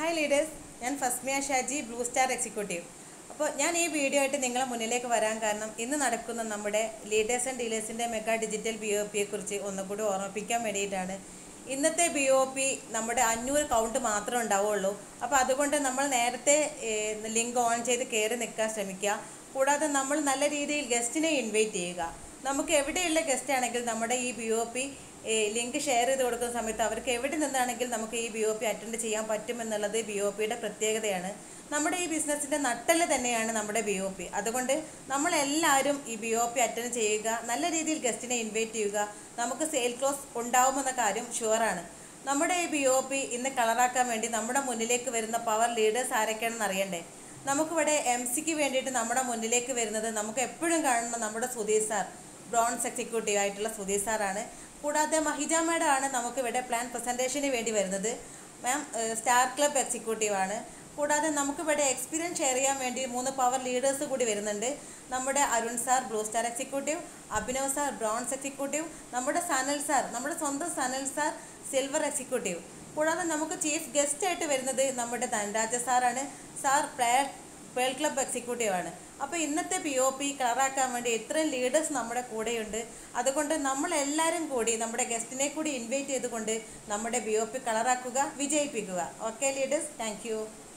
hi leaders ഞാൻ Fasmiya Shaji blue star executive അപ്പോൾ ഞാൻ ഈ വീഡിയോ ആയിട്ട് നിങ്ങളെ മുന്നിലേക്ക് വരാൻ കാരണം ഇന്ന് നടക്കുന്ന നമ്മുടെ ലീഡേഴ്സ് ആൻഡ് ഡീലേഴ്സിൻ്റെ മെഗാ ഡിജിറ്റൽ ബി ഒ പിയെ കുറിച്ച് ഒന്നുകൂടി ഓർമ്മിപ്പിക്കാൻ വേണ്ടിയിട്ടാണ് ഇന്നത്തെ ബി ഒ പി നമ്മുടെ അഞ്ഞൂറ് കൗണ്ട് മാത്രമേ ഉണ്ടാവുള്ളൂ അപ്പോൾ അതുകൊണ്ട് നമ്മൾ നേരത്തെ ലിങ്ക് ഓൺ ചെയ്ത് കയറി നിൽക്കാൻ ശ്രമിക്കുക കൂടാതെ നമ്മൾ നല്ല രീതിയിൽ ഗസ്റ്റിനെ ഇൻവൈറ്റ് ചെയ്യുക നമുക്ക് എവിടെയുള്ള ഗസ്റ്റ് ആണെങ്കിൽ നമ്മുടെ ഈ B O P link share ചെയ്ത് കൊടുക്കുന്ന സമയത്ത് അവർക്ക് എവിടെ നിന്നാണെങ്കിൽ നമുക്ക് ഈ ബി ഒ പി അറ്റൻഡ് ചെയ്യാൻ പറ്റുമെന്നുള്ളത് ബി ഒ പിയുടെ പ്രത്യേകതയാണ് നമ്മുടെ ഈ ബിസിനസ്സിൻ്റെ നട്ടല് തന്നെയാണ് നമ്മുടെ ബി ഒ പി അതുകൊണ്ട് നമ്മളെല്ലാവരും ഈ ബി ഒ പി അറ്റൻഡ് ചെയ്യുക നല്ല രീതിയിൽ ഗസ്റ്റിനെ ഇൻവൈറ്റ് ചെയ്യുക നമുക്ക് സെയിൽ ക്ലോസ് ഉണ്ടാവുമെന്ന കാര്യം ഷുവറാണ് നമ്മുടെ ഈ ബി ഒ പി ഇന്ന് കളറാക്കാൻ വേണ്ടി നമ്മുടെ മുന്നിലേക്ക് വരുന്ന പവർ ലീഡേഴ്സ് ആരൊക്കെയാണെന്ന് അറിയണ്ടേ നമുക്കിവിടെ എം സിക്ക് വേണ്ടിയിട്ട് നമ്മുടെ മുന്നിലേക്ക് വരുന്നത് നമുക്ക് എപ്പോഴും കാണുന്ന നമ്മുടെ സുധീർ സാർ ബ്രോൺസ് എക്സിക്യൂട്ടീവ് ആയിട്ടുള്ള സുധീർ സാറാണ് കൂടാതെ മഹിജ മാഡം ആണ് നമുക്കിവിടെ പ്ലാൻ പ്രസൻറ്റേഷന് വേണ്ടി വരുന്നത് മാം സ്റ്റാർ ക്ലബ് എക്സിക്യൂട്ടീവ് ആണ് കൂടാതെ നമുക്കിവിടെ എക്സ്പീരിയൻസ് ഷെയർ ചെയ്യാൻ വേണ്ടി മൂന്ന് പവർ ലീഡേഴ്സ് കൂടി വരുന്നുണ്ട് നമ്മുടെ Arun sir blue star executive Abhinav sir bronze executive നമ്മുടെ സനൽ സാർ നമ്മുടെ സ്വന്തം സനൽ സാർ സിൽവർ എക്സിക്യൂട്ടീവ് കൂടാതെ നമുക്ക് ചീഫ് ഗസ്റ്റ് ആയിട്ട് വരുന്നത് നമ്മുടെ ധനരാജ സാറാണ് sir pearl pearl club executive ആണ് അപ്പോൾ ഇന്നത്തെ പി ഒ പി കളറാക്കാൻ വേണ്ടി ഇത്രയും ലീഡേഴ്സ് നമ്മുടെ കൂടെയുണ്ട് അതുകൊണ്ട് നമ്മളെല്ലാവരും കൂടി നമ്മുടെ ഗസ്റ്റിനെ കൂടി ഇൻവൈറ്റ് ചെയ്തുകൊണ്ട് നമ്മുടെ ബി ഒ പി കളറാക്കുക വിജയിപ്പിക്കുക ഓക്കെ ലീഡേഴ്സ് താങ്ക്